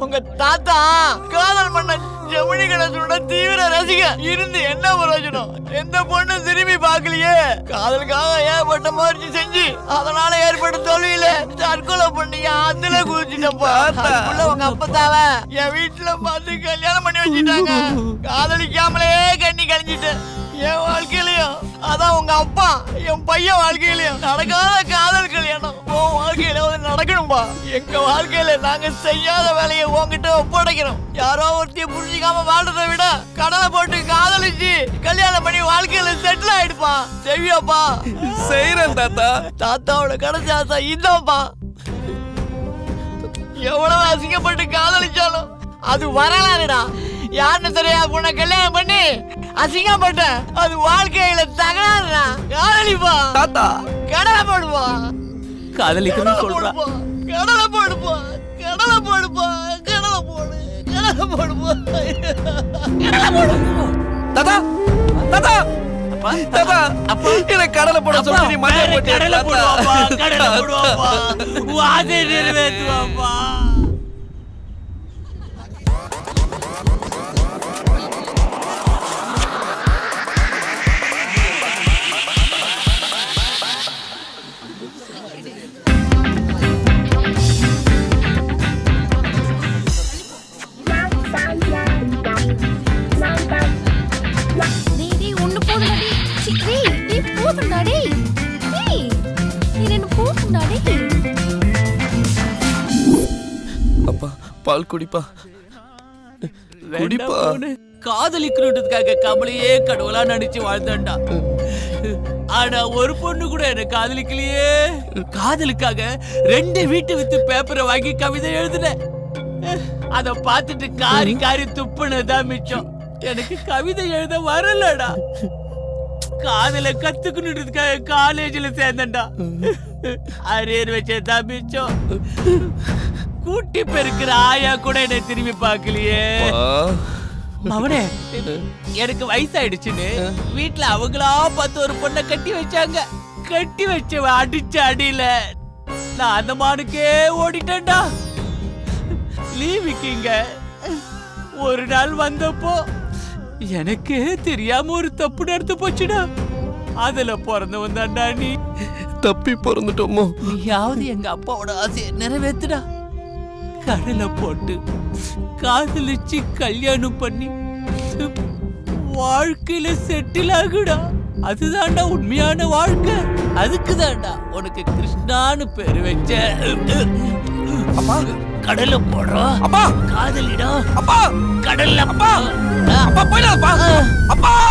உங்க தாத்தா காதல் பண்ண ஜெமினி கணேசனோட தீவிர ரசிக இருந்து என்ன பிரயோஜனம் எந்த பொண்ணு திரும்பி பார்க்கலையே காதலுக்காக ஏற்பட்ட முயற்சி செஞ்சு அதனால ஏற்பட்ட தொழில தற்கொலை பண்ணி அதுல குதிச்சிட்டப்பா அதுக்குள்ள உங்க அப்பத்தாவ என் வீட்டுல பார்த்து கல்யாணம் பண்ணி வச்சுட்டாங்க காதலிக்காமலே கண்ணி கழிஞ்சிட்டேன் என் வாழ்க்கையிலயும் அதான் உங்க அப்பா என் பையன் வாழ்க்கையிலயும் நடக்காத காதல் கல்யாணம் உன் வாழ்க்கையில வந்து நடக்கணும்பா எங்க வாழ்க்கையில நாங்க செய்யாத வேலையை உன்கிட்ட ஒப்படைக்கிறோம் யாரோ ஒருத்தைய புரிஞ்சுக்காம வாழ்றதை விட கடலை போட்டு காதலிச்சு கல்யாணம் பண்ணி வாழ்க்கையில செட்டில் ஆயிடுப்பா செவியாப்பா செய்யறேன் தாத்தா தாத்தாவோட கடைசி ஆசை இதான்ப்பா எவ்வளவு அசிங்கப்பட்டு காதலிச்சாலும் அது வரலாறுடா யாருன்னு தெரியா உன்னை கல்யாணம் பண்ணி அசிங்கப்பட்ட அது வாழ்க்கையில தகராறுடா காதலிப்பா தாத்தா கடலை போடுப்பா காதலிக்கணும்னு கடலை சொல்றா போடுப்பா கடலை போடுப்பா கடலை போடுப்பா கடலை போடு கடலை போடுப்பா கடலை போடு தாத்தா தாத்தா தாத்தா எனக்கு கடலை போட சொல்லி நீ மண்ணை போட்டியா, கடலை தாத்தா? போடுவாப்பா கடலை போடுவாப்பா வாதை நிறைவேற்றுவாப்பா டேய் டேய் ஒண்ணு போதும்டா டேய் சி, டேய் டேய் போதும்டா டேய் டேய் நீ ரெண்டு போதும்டா டேய் அப்பா பால் குடிப்பா குடிப்பா காதலிக்கணுன்றதுக்காக கமலையே கடவுளா நினைச்சு வாழ்ந்தேன்டா ஆனா ஒரு பொண்ணு கூட என்ன காதலிக்கலையே காதலுக்காக ரெண்டு வீட்டு வித்து பேப்பரை வாங்கி கவிதை எழுதினேன் அத பார்த்துட்டு காரி காரி துப்புனதான் மிச்சம் எனக்கு கவிதை எழுத வரலடா காதல கத்துக்கணுன்றதுக்காக காலேஜ்ல சேர்ந்தேன்டா அரியர் வச்சதான் மிச்சம் கூட்டி பெருக்கிற ஆயா கூட என்ன திரும்பி பார்க்கலையே மவனே எனக்கு வயசாயிடுச்சுன்னு வீட்ல அவங்களா பார்த்து ஒரு பொண்ணை கட்டி வச்சாங்க கட்டி வச்சவ அடிச்ச அடியில நான் அந்த மானுக்கே ஓடிட்டேன்டா லீவுக்குங்க ஒரு நாள் வந்தப்போ எனக்கு தெரியாம ஒரு தப்பு நடந்து போச்சுடா அதுல பிறந்தவன் தான்டா நீ தப்பி பிறந்துட்டோமோ நீயாவது எங்க அப்பாவோட ஆசையை நிறைவேத்துடா கடலை போட்டு காதலிச்சு கல்யாணம் பண்ணி வாழ்க்கையில செட்டில் ஆகுடா அதுதான்டா உண்மையான வாழ்க்கை அதுக்கு தான்டா உனக்கு கிருஷ்ணான்னு பேரு வச்ச அப்பா கடல்ல போடுறோம் அப்பா காதலிடா அப்பா கடல்ல அப்பா அப்பா போயிடாதப்பா அப்பா